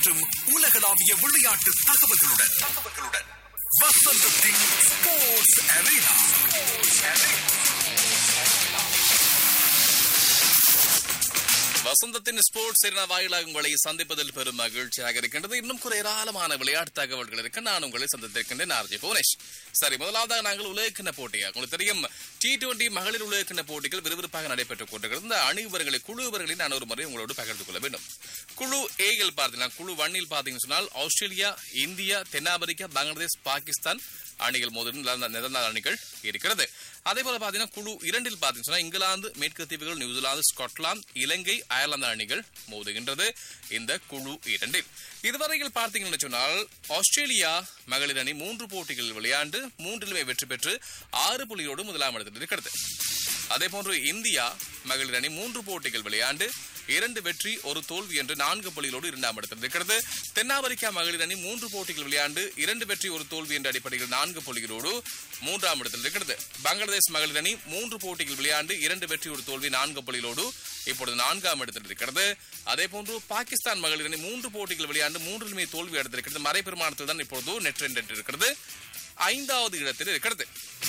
மற்றும் உலகளாவிய விளையாட்டு தகவல்களுடன் தகவல்களுடன் வசந்தத்தின் ஸ்போர்ட்ஸ் அரேனா வசந்தத்தின் ஸ்போர்ட்ஸ் எரினா வாயிலாக உங்களை சந்திப்பதில் பெரும் மகிழ்ச்சியாக இருக்கின்றது இன்னும் குறை ஏராளமான விளையாட்டு தகவல்கள் இருக்கு நான் உங்களை சந்தித்திருக்கின்றேன் ஆர்ஜி புவனேஷ் சரி முதலாவதாக நாங்கள் உலகக்கிண்ண போட்டியா உங்களுக்கு தெரியும் டி டுவெண்டி மகளிர் உலகக்கிண்ண போட்டிகள் விறுவிறுப்பாக நடைபெற்றுக் கொண்டிருக்கிறது இந்த அணி விவரங்களை குழு விவரங்களை நான் ஒரு முறை உங்களோடு பகிர்ந்து கொள்ள வேண்டும் குழு ஏயில் பார்த்தீங்கன்னா குழு ஒன்னில் பார்த்தீங்கன்னு சொன்னால் ஆஸ்திரேலியா இந்தியா தென்னாப்பிரிக்கா பங்களாதேஷ் பாகிஸ்தான் அணிகள் மோதும் நெதர்லாந்து அணிகள் இருக்கிறது அதே போல பாத்தீங்கன்னா குழு இரண்டில் பாத்தீங்கன்னா இங்கிலாந்து மேற்கு தீவுகள் நியூசிலாந்து ஸ்காட்லாந்து இலங்கை அயர்லாந்து அணிகள் மோதுகின்றது இந்த குழு இரண்டில் இதுவரையில் பார்த்தீங்கன்னு சொன்னால் ஆஸ்திரேலியா மகளிர் அணி மூன்று போட்டிகளில் விளையாண்டு மூன்றிலுமே வெற்றி பெற்று ஆறு புள்ளியோடு முதலாம் இடத்தில் இருக்கிறது அதே போன்று இந்தியா மகளிர் அணி மூன்று போட்டிகள் விளையாண்டு இரண்டு வெற்றி ஒரு தோல்வி என்று நான்கு புள்ளிகளோடு இரண்டாம் இடத்தில் இருக்கிறது தென்னாப்பிரிக்கா மகளிர் அணி மூன்று போட்டிகள் விளையாண்டு இரண்டு வெற்றி ஒரு தோல்வி என்ற அடிப்படையில் நான்கு புள்ளிகளோடு மூன்றாம் இடத்தில் இருக்கிறது பங்களாதேஷ் மகளிர் அணி மூன்று போட்டிகள் விளையாண்டு இரண்டு வெற்றி ஒரு தோல்வி நான்கு புள்ளிகளோடு இப்பொழுது நான்காம் இடத்தில் இருக்கிறது அதே போன்று பாகிஸ்தான் மகளிர் அணி மூன்று போட்டிகள் விளையாண்டு மூன்றிலுமே தோல்வி அடைந்திருக்கிறது மறைபெருமானத்தில் தான் இப்பொழுது நெட் இருக்கிறது ஐந்தாவது இடத்தில் இருக்கிறது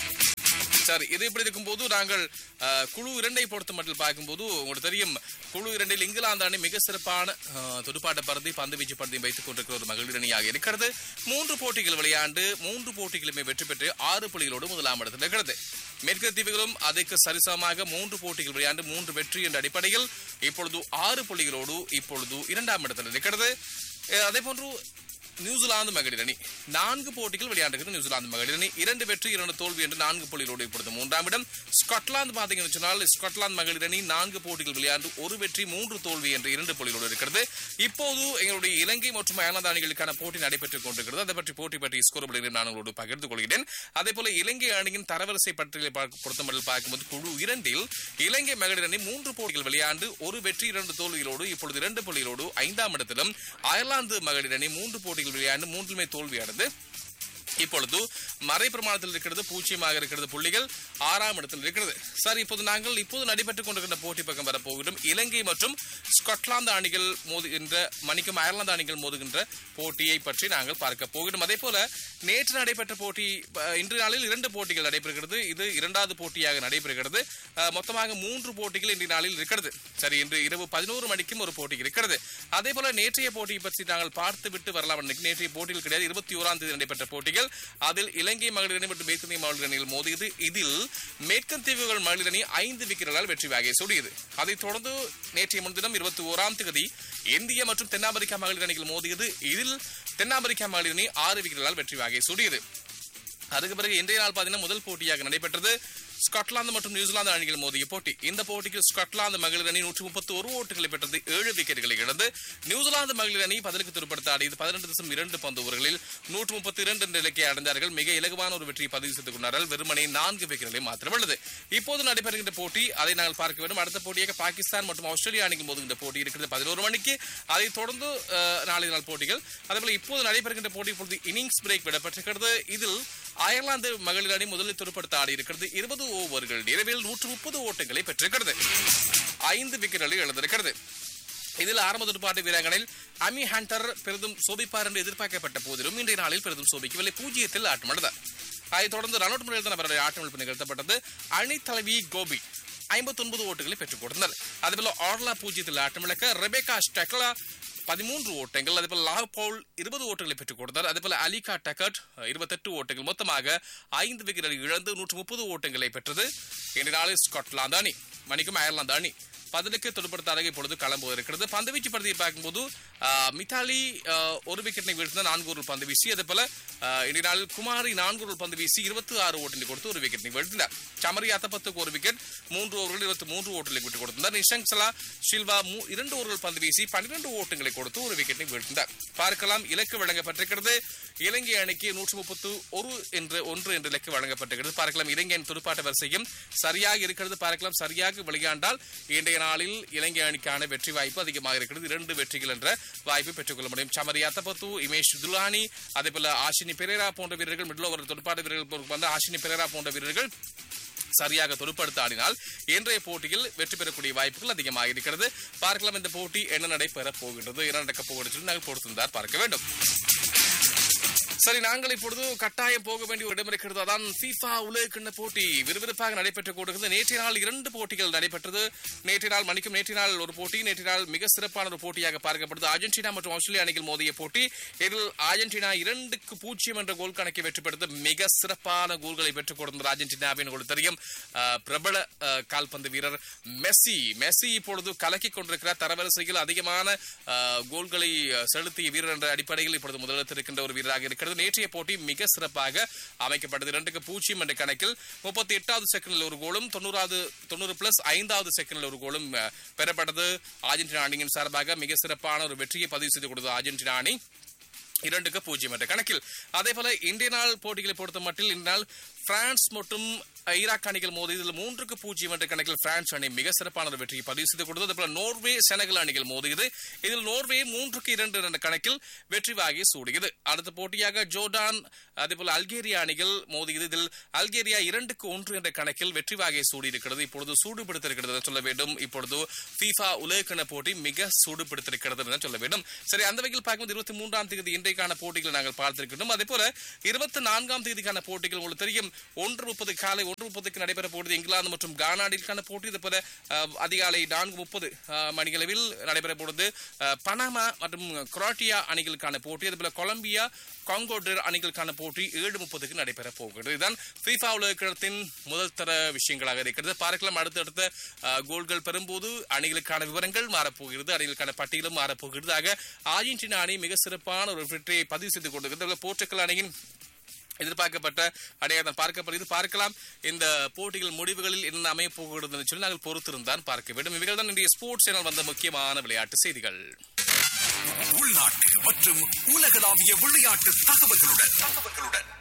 சரி இது இப்படி இருக்கும்போது நாங்கள் அஹ், குழு இரண்டை பொறுத்த மட்டும் பார்க்கும்போது உங்களுக்கு தெரியும் குழு இரண்டில் இங்கிலாந்து அணி மிக சிறப்பான அஹ், துடுப்பாட்ட பருதி பந்து வீச்சு பருதியும் வைத்துக் கொண்டிருக்கிற ஒரு மகளிர் அணியாக இருக்கிறது மூன்று போட்டிகள் விளையாண்டு மூன்று போட்டிகளுமே வெற்றி பெற்று ஆறு புள்ளிகளோடு முதலாம் இடத்தில் இருக்கிறது மேற்கு தீவுகளும் அதற்கு சரிசமமாக மூன்று போட்டிகள் விளையாண்டு மூன்று வெற்றி என்ற அடிப்படையில் இப்பொழுது ஆறு புள்ளிகளோடு இப்பொழுது இரண்டாம் இடத்தில் இருக்கிறது அஹ், அதே போன்று நியூசிலாந்து மகளிர் அணி நான்கு போட்டிகள் விளையாண்டுகிறது நியூசிலாந்து மகளிர் அணி இரண்டு வெற்றி இரண்டு தோல்வி என்று நான்கு புள்ளிகளோடு இப்பொழுது மூன்றாம் இடம் ஸ்காட்லாந்து பாத்தீங்கன்னு சொன்னால் ஸ்காட்லாந்து மகளிர் அணி நான்கு போட்டிகள் விளையாண்டு ஒரு வெற்றி மூன்று தோல்வி என்று இரண்டு புள்ளிகளோடு இருக்கிறது இப்போது எங்களுடைய இலங்கை மற்றும் அயர்லாந்து அணிகளுக்கான போட்டி நடைபெற்றுக் கொண்டிருக்கிறது அதை பற்றி போட்டி பற்றி ஸ்கோர் படுகிறேன் நான் உங்களோடு பகிர்ந்து கொள்கிறேன் அதே போல இலங்கை அணியின் தரவரிசை பட்டியலை பார்க்க- பொறுத்தமட்டில் பார்க்கும்போது குழு இரண்டில் இலங்கை மகளிர் அணி மூன்று போட்டிகள் விளையாண்டு ஒரு வெற்றி இரண்டு தோல்விகளோடு இப்பொழுது இரண்டு புள்ளிகளோடு ஐந்தாம் இடத்திலும் அயர்லாந்து மகளிர் அணி மூன்று போட்டிகள் விளையாண்டு மூன்றுமே தோல்வியானது இப்பொழுது மறை பிரமாணத்தில் இருக்கிறது பூஜ்ஜியமாக இருக்கிறது புள்ளிகள் ஆறாம் இடத்தில் இருக்கிறது சார் இப்போது நாங்கள் இப்போது நடைபெற்றுக் கொண்டிருக்கின்ற போட்டி பக்கம் வரப்போகிறோம் இலங்கை மற்றும் ஸ்காட்லாந்து அணிகள் மோதுகின்ற மணிக்கும் அயர்லாந்து அணிகள் மோதுகின்ற போட்டியை பற்றி நாங்கள் பார்க்க போகிறோம் அதே போல நேற்று நடைபெற்ற போட்டி அஹ், இன்று நாளில் இரண்டு போட்டிகள் நடைபெறுகிறது இது இரண்டாவது போட்டியாக நடைபெறுகிறது அஹ், மொத்தமாக மூன்று போட்டிகள் இன்றைய நாளில் இருக்கிறது சரி இன்று இரவு பதினோரு மணிக்கும் ஒரு போட்டி இருக்கிறது அதே போல நேற்றைய போட்டியை பற்றி நாங்கள் பார்த்து விட்டு வரலாம் இன்னைக்கு நேற்றைய போட்டிகள் கிடையாது இருபத்தி ஓராம் தேதி நடைபெற்ற போட்டிகள் அதில் இலங்கை மகளிர் அணி மற்றும் மேற்கத்திய மகளிர் அணிகள் மோதியது இதில் மேற்கன் தீவுகள் மகளிர் அணி ஐந்து விக்கெட்டுகளால் வெற்றி வாகை சூடியது அதைத் தொடர்ந்து நேற்றைய முன்தினம் இருபத்தி ஓராம் தேதி இந்திய மற்றும் தென்னாப்பிரிக்கா மகளிர் அணிகள் மோதியது இதில் தென்னாப்பிரிக்கா மகளிர் அணி ஆறு விக்கெட்டுகளால் வெற்றி வாகை சூடியது அதுக்கு பிறகு இன்றைய நாள் பார்த்தீங்கன்னா முதல் போட்டியாக நடைபெற்றது ஸ்காட்லாந்து மற்றும் நியூசிலாந்து அணிகள் மோதிய போட்டி இந்த போட்டிக்கு ஸ்காட்லாந்து மகளிர் அணி நூற்றி முப்பத்தி ஒரு ஓட்டுகளை பெற்றது ஏழு விக்கெட்டுகளை இழந்து நியூசிலாந்து மகளிர் அணி பதிலுக்கு துடுப்படுத்த ஆடியது பதினெட்டு தசம் இரண்டு பந்து ஓவர்களில் நூற்று முப்பத்தி இரண்டு என்ற இலக்கை அடைந்தார்கள் மிக இலகுவான ஒரு வெற்றியை பதிவு செய்து கொண்டார்கள் வெறுமனே நான்கு விக்கெட்டுகளை மாத்திரம் உள்ளது இப்போது நடைபெறுகின்ற போட்டி அதை நாங்கள் பார்க்க வேண்டும் அடுத்த போட்டியாக பாகிஸ்தான் மற்றும் ஆஸ்திரேலியா அணிகள் மோதுகின்ற போட்டி இருக்கிறது பதினோரு மணிக்கு அதைத் தொடர்ந்து அஹ், நாளை நாள் போட்டிகள் அதேபோல இப்போது நடைபெறுகின்ற போட்டி இப்பொழுது இன்னிங்ஸ் பிரேக் விடப்பட்டிருக்கிறது இதில் அயர்லாந்து மகளிர் அணி முதலில் துடுப்படுத்த ஆடி இருக்கிறது இருபது ஓவர்கள் நிறைவில் நூற்று முப்பது ஓட்டங்களை பெற்றிருக்கிறது ஐந்து விக்கெட்டுகளை இழந்திருக்கிறது இதில் ஆரம்ப துடுப்பாட்ட வீராங்கனில் அமி ஹண்டர் பெரிதும் சோபிப்பார் என்று எதிர்பார்க்கப்பட்ட போதிலும் இன்றைய நாளில் பெரிதும் சோபிக்கவில்லை பூஜ்ஜியத்தில் ஆட்டமிழந்தார் அதைத் தொடர்ந்து ரன்அவுட் முறையில் தான் அவருடைய ஆட்டமிழப்பு நிகழ்த்தப்பட்டது அணி தலைவி கோபி ஐம்பத்தொன்பது ஓட்டுகளை பெற்றுக் கொடுத்தனர் அதேபோல ஆர்லா பூஜ்ஜியத்தில் ஆட்டமிழக்க ரெபேகா ஸ்டெக்லா பதிமூன்று ஓட்டங்கள் அதேபோல லாவ் பவுல் இருபது ஓட்டங்களை பெற்றுக் கொடுத்தார் அதேபோல அலிகா டக்கட் இருபத்தெட்டு ஓட்டங்கள் மொத்தமாக ஐந்து விக்கெட்டுகளை இழந்து நூற்று முப்பது ஓட்டங்களை பெற்றது இன்றைய நாளில் ஸ்காட்லாந்து அணி மணிக்கும் அயர்லாந்து அணி பதிலுக்கு தொடுப்படுத்த அழகை இப்பொழுது களம்பு இருக்கிறது பந்துவீச்சு படுத்தியை பார்க்கும்போது ஆஹ், மித்தாலி ஆஹ், ஒரு விக்கெட்டை வீழ்த்தின நான்கு ஒரு பந்து வீசி அதே போல ஆஹ், இன்றைய நாளில் குமாரி நான்கு ஒரு பந்து வீசி இருபத்தி ஆறு ஓட்டனை கொடுத்து ஒரு விக்கெட்டை வீழ்த்தினார் சமரி அத்தப்பத்துக்கு ஒரு விக்கெட் மூன்று ஓவர்கள் இருபத்தி மூன்று ஓட்டங்களை விட்டுக் கொடுத்தார் நிஷங்க் சலா ஷில்வா மூ- இரண்டு ஓவர்கள் பந்து வீசி பன்னிரண்டு ஓட்டங்களை கொடுத்து ஒரு விக்கெட்டை வீழ்த்தினார் பார்க்கலாம் இலக்கு வழங்கப்பட்டிருக்கிறது இலங்கை அணிக்கு நூற்று முப்பத்து ஒரு என்ற ஒன்று என்ற இலக்கு வழங்கப்பட்டிருக்கிறது பார்க்கலாம் இலங்கையின் துடுப்பாட்ட வரிசையும் சரியாக இருக்கிறது பார்க்கலாம் சரியாக விளையாண்டால் இன்றைய நாளில் இலங்கை அணிக்கான வெற்றி வாய்ப்பு அதிகமாக இருக்கிறது இரண்டு வெற்றிகள் என்ற வாய்ப்பை பெற்றுக்கொள்ள முடியும் சமரி அத்தபத்து இமேஷ் துலானி அதே போல ஆஷினி பெரேரா போன்ற வீரர்கள் மிடில் ஓவர் துடுப்பாட்ட வீரர்கள் பொறுப்பு வந்து ஆஷினி பெரேரா போன்ற வீரர்கள் சரியாக துடுப்படுத்த ஆடினால் இன்றைய போட்டியில் வெற்றி பெறக்கூடிய வாய்ப்புகள் அதிகமாக இருக்கிறது பார்க்கலாம் இந்த போட்டி என்ன நடைபெற போகின்றது என்ன நடக்க போகிறது சொல்லி நாங்கள் பொறுத்திருந்தார் பார்க்க வேண்டும் சரி நாங்கள் இப்பொழுது கட்டாயம் போக வேண்டிய ஒரு இடம் இருக்கிறது அதான் FIFA உலக கிண்ண போட்டி விறுவிறுப்பாக நடைபெற்றுக் கொண்டிருக்கிறது நேற்றைய நாள் இரண்டு போட்டிகள் நடைபெற்றது நேற்றைய நாள் மணிக்கும் நேற்றைய நாள் ஒரு போட்டி நேற்றைய நாள் மிக சிறப்பான ஒரு போட்டியாக பார்க்கப்படுது அர்ஜென்டினா மற்றும் ஆஸ்திரேலியா அணிகள் மோதிய போட்டி இதில் அர்ஜென்டினா இரண்டுக்கு பூஜ்ஜியம் என்ற கோல் கணக்கை வெற்றி பெற்றது மிக சிறப்பான கோல்களை பெற்றுக் கொடுத்தது அர்ஜென்டினாவின் உங்களுக்கு தெரியும் அஹ், பிரபல அஹ், கால்பந்து வீரர் மெஸ்ஸி மெஸ்ஸி இப்பொழுது கலக்கிக் கொண்டிருக்கிறார் தரவரிசையில் அதிகமான அஹ், கோல்களை அஹ், செலுத்திய வீரர் என்ற அடிப்படையில் இப்பொழுது முதலிடத்தில் இருக்கின்ற ஒரு வீரராக இருக்கிறது நேற்றைய போட்டி மிக சிறப்பாக அமைக்கப்பட்டது இரண்டுக்கு பூஜ்ஜியம் என்ற கணக்கில் முப்பத்தி எட்டாவது செகண்டில் ஒரு கோலும் தொண்ணூறாவது தொண்ணூறு பிளஸ் ஐந்தாவது செகண்டில் ஒரு கோலும் அஹ், பெறப்பட்டது அர்ஜென்டினா அணியின் சார்பாக மிக சிறப்பான ஒரு வெற்றியை பதிவு செய்து கொடுத்தது அர்ஜென்டினா அணி இரண்டுக்கு பூஜ்ஜியம் என்ற கணக்கில் அதே போல இந்திய நாள் போட்டிகளை பொறுத்த மட்டில் இந்த நாள் பிரான்ஸ் மற்றும் ஈராக் அணிகள் மோதி இதில் மூன்றுக்கு பூஜ்ஜியம் என்ற கணக்கில் பிரான்ஸ் அணி மிக சிறப்பான ஒரு வெற்றியை பதிவு செய்து கொடுத்தது அதே போல நோர்வே செனகல் அணிகள் மோதியது இதில் நோர்வே மூன்றுக்கு இரண்டு என்ற கணக்கில் வெற்றி வாகி சூடியது அடுத்த போட்டியாக ஜோர்டான் அதே போல அல்கேரியா அணிகள் மோதியது இதில் அல்கேரியா இரண்டுக்கு ஒன்று என்ற கணக்கில் வெற்றி வாகை சூடியிருக்கிறது இப்பொழுது சூடுபிடித்திருக்கிறது என்று சொல்ல வேண்டும் இப்பொழுது FIFA உலகக்கிண போட்டி மிக சூடுபிடித்திருக்கிறது என்று சொல்ல வேண்டும் சரி அந்த வகையில் பார்க்கும்போது இருபத்தி மூன்றாம் தேதி இன்றைக்கான போட்டிகளை நாங்கள் பார்த்திருக்கின்றோம் அதே போல இருபத்தி நான்காம் தேதிக்கான போட்டிகள் உங்களுக்கு தெரியும் ஒன்று முப்பது காலை ஒன்று முப்பதுக்கு நடைபெற போகிறது இங்கிலாந்து மற்றும் கானா அணிக்கான போட்டி இது போல அஹ், அதிகாலை நான்கு முப்பது மணிகளவில் நடைபெற போகிறது அஹ், பனாமா மற்றும் குரோட்டியா அணிகளுக்கான போட்டி அதே போல கொலம்பியா காங்கோடர் அணிகளுக்கான போட்டி ஏழு முப்பதுக்கு நடைபெற போகிறது இதுதான் FIFA உலகத்தின் முதல் தர விஷயங்களாக இருக்கிறது பார்க்கலாம் அடுத்தடுத்த அஹ், கோல்கள் பெறும்போது அணிகளுக்கான விவரங்கள் மாறப்போகிறது அணிகளுக்கான பட்டியலும் மாறப்போகிறது ஆக அர்ஜென்டினா அணி மிக சிறப்பான ஒரு வெற்றியை பதிவு செய்து கொண்டிருக்கிறது அதே போல போர்ச்சுகல் அணியின் எதிர்பார்க்கப்பட்ட அடையாளம் பார்க்கப்படுகிறது பார்க்கலாம் இந்த போட்டிகள் முடிவுகளில் என்ன அமைய போகிறது என்று சொல்லி நாங்கள் பொறுத்திருந்தான் பார்க்க வேண்டும் இவைகள் தான் இன்றைய ஸ்போர்ட்ஸ் சேனல் வந்த முக்கியமான விளையாட்டு செய்திகள் உள்நாட்டு மற்றும் உலகளாவிய விளையாட்டு தகவல்களுடன் தகவல்களுடன்